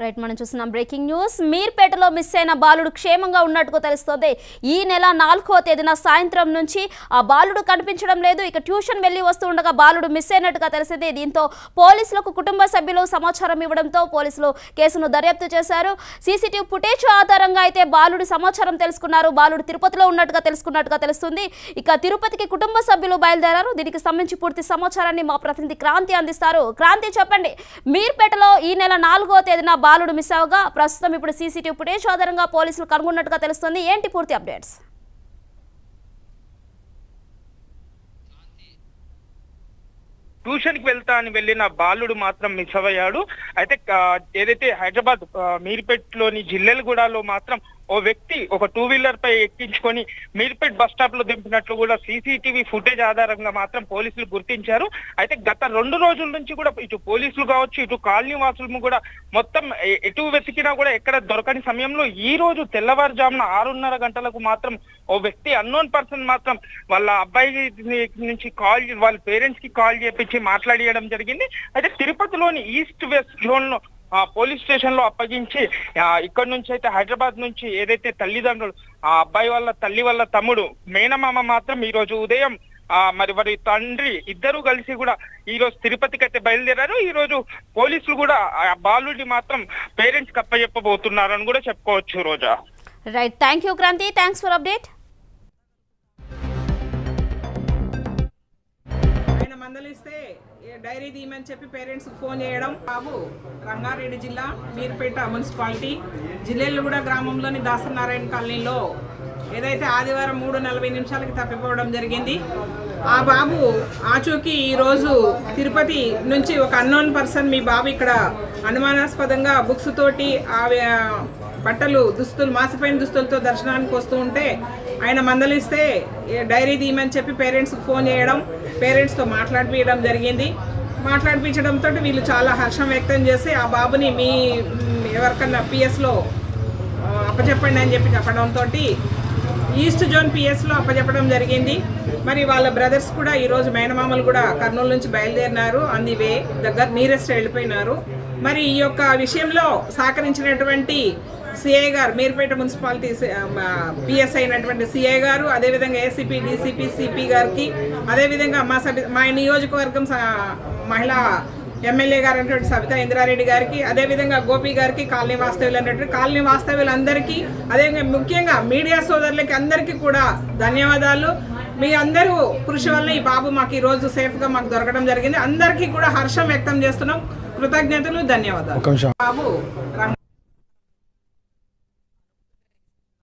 right మనం చూస్తున్నాం breaking news మీర్పేటలో miss అయిన బాలుడు క్షేమంగా ఉన్నట్టుగా తెలుస్తోంది ఈ నెల నాలుగో తేదీన సాయంత్రం నుంచి ఆ బాలుడు కనిపించడం లేదు ఇక ట్యూషన్ వెళ్ళి వస్తూ ఉండగా బాలుడు మిస్ అయినట్టుగా తెలిసింది దీంతో పోలీసులకు కుటుంబ సభ్యులు సమాచారం ఇవ్వడంతో పోలీసులు కేసును దర్యాప్తు చేశారు సీసీటీవీ ఫుటేజ్ ఆధారంగా అయితే బాలుడి సమాచారం తెలుసుకున్నారు బాలుడు తిరుపతిలో ఉన్నట్టుగా తెలుసుకున్నట్టుగా తెలుస్తుంది ఇక తిరుపతికి కుటుంబ సభ్యులు బయలుదేరారు దీనికి సంబంధించి పూర్తి సమాచారాన్ని మా ప్రతినిధి క్రాంతి అందిస్తారు క్రాంతి చెప్పండి మీర్పేటలో ఈ నెల నాలుగో తేదీన బాలుడు మిస్ అవగా ప్రస్తుతం ఇప్పుడు సీసీటీవీ ఫుటేజ్ ఆధారంగా పోలీసులు కనుగొన్నట్టుగా తెలుస్తుంది ఏంటి పూర్తి అప్డేట్స్ ట్యూషన్ కి వెళ్తా అని వెళ్ళిన బాలుడు మాత్రం మిస్ అయ్యాడు అయితే ఆ, ఏదైతే హైదరాబాద్ ఆ, మీర్పేట్లోని జిల్లెలగూడలో మాత్రం ఓ వ్యక్తి ఒక టూ వీలర్ పై ఎక్కించుకొని మీర్పేట్ బస్ స్టాప్ లో దింపినట్లు కూడా సీసీటీవీ ఫుటేజ్ ఆధారంగా మాత్రం పోలీసులు గుర్తించారు అయితే గత రెండు రోజుల నుంచి కూడా ఇటు పోలీసులు కావచ్చు ఇటు కాలనీ వాసులు కూడా మొత్తం ఎ- ఎటు వెతికినా కూడా ఎక్కడ దొరకని సమయంలో ఈ రోజు తెల్లవారుజామున ఆరున్నర గంటలకు మాత్రం ఓ వ్యక్తి అన్నోన్ పర్సన్ మాత్రం వాళ్ళ అబ్బాయి నుంచి కాల్ వాళ్ళ పేరెంట్స్ కి కాల్ చేపించి మాట్లాడియడం జరిగింది అయితే తిరుపతిలోని ఈస్ట్ వెస్ట్ జోన్ లో ఆ పోలీస్ స్టేషన్ లో అప్పగించి ఆ, ఇక్కడ నుంచి అయితే హైదరాబాద్ నుంచి ఏదైతే తల్లిదండ్రులు ఆ అబ్బాయి వాళ్ళ తల్లి వాళ్ళ తమ్ముడు మేనమామ మాత్రం ఈ రోజు ఉదయం ఆ మరి వారి తండ్రి ఇద్దరు కలిసి కూడా ఈ రోజు తిరుపతికి అయితే బయలుదేరారు ఈ రోజు పోలీసులు కూడా ఆ బాలుడిని మాత్రం పేరెంట్స్ కి అప్పచెప్పబోతున్నారు అని కూడా చెప్పుకోవచ్చు Roja right thank you Kranthi thanks for update ఆయన మందలిస్తే ఏ డైరీ తీయమని చెప్పి పేరెంట్స్ ఫోన్ చేయడం బాబు రంగారెడ్డి జిల్లా మీర్పేట మున్సిపాలిటీ జిల్లెళ్ళగూడ గ్రామంలోని దాసనారాయణ కాలనీలో ఏదైతే ఆదివారం మూడు నలభై నిమిషాలకి తప్పిపోవడం జరిగింది ఆ బాబు ఆచూకీ ఈరోజు తిరుపతి నుంచి ఒక అన్నోన్ పర్సన్ మీ బాబు ఇక్కడ అనుమానాస్పదంగా బుక్స్ తోటి ఆ వ్య- బట్టలు దుస్తులు మాసిపోయిన దుస్తులతో దర్శనానికి వస్తూ ఉంటే ఆయన మందలిస్తే ఏ డైరీ తీయమని చెప్పి పేరెంట్స్కి ఫోన్ చేయడం పేరెంట్స్తో మాట్లాడిపించడం జరిగింది మాట్లాడిపించడంతో వీళ్ళు చాలా హర్షం వ్యక్తం చేసి ఆ బాబుని మీ మ్, ఎవరికన్నా పిఎస్లో అప్పచెప్పండి అని చెప్పి చెప్పడంతో ఈస్ట్ జోన్ పిఎస్లో అప్పచెప్పడం జరిగింది మరి వాళ్ళ బ్రదర్స్ కూడా ఈరోజు మేనమామలు కూడా కర్నూలు నుంచి బయలుదేరినారు ఆన్ ది వే దగ్గర నీరెస్ట్ వెళ్ళిపోయినారు మరి ఈ యొక్క విషయంలో సహకరించినటువంటి సిఐ గారు మీర్పేట మున్సిపాలిటీ పిఎస్ అయినటువంటి సిఐ గారు అదేవిధంగా ఏసీపీ డీసీపీ సిపి గారికి అదేవిధంగా మా సభ్య మా నియోజకవర్గం స- మహిళా ఎమ్మెల్యే గారు అనేటువంటి సవితా ఇంద్రారెడ్డి గారికి అదేవిధంగా గోపి గారికి కాలనీ వాస్తవ్యులు అనేటువంటి కాలనీ వాస్తవ్యులందరికీ అదేవిధంగా ముఖ్యంగా మీడియా సోదరులకి అందరికీ కూడా ధన్యవాదాలు మీ అందరూ కృషి వల్ల ఈ బాబు మాకు ఈ రోజు సేఫ్గా మాకు దొరకడం జరిగింది అందరికీ కూడా హర్షం వ్యక్తం చేస్తున్నాం కృతజ్ఞతలు ధన్యవాదాలు బాబు రంగ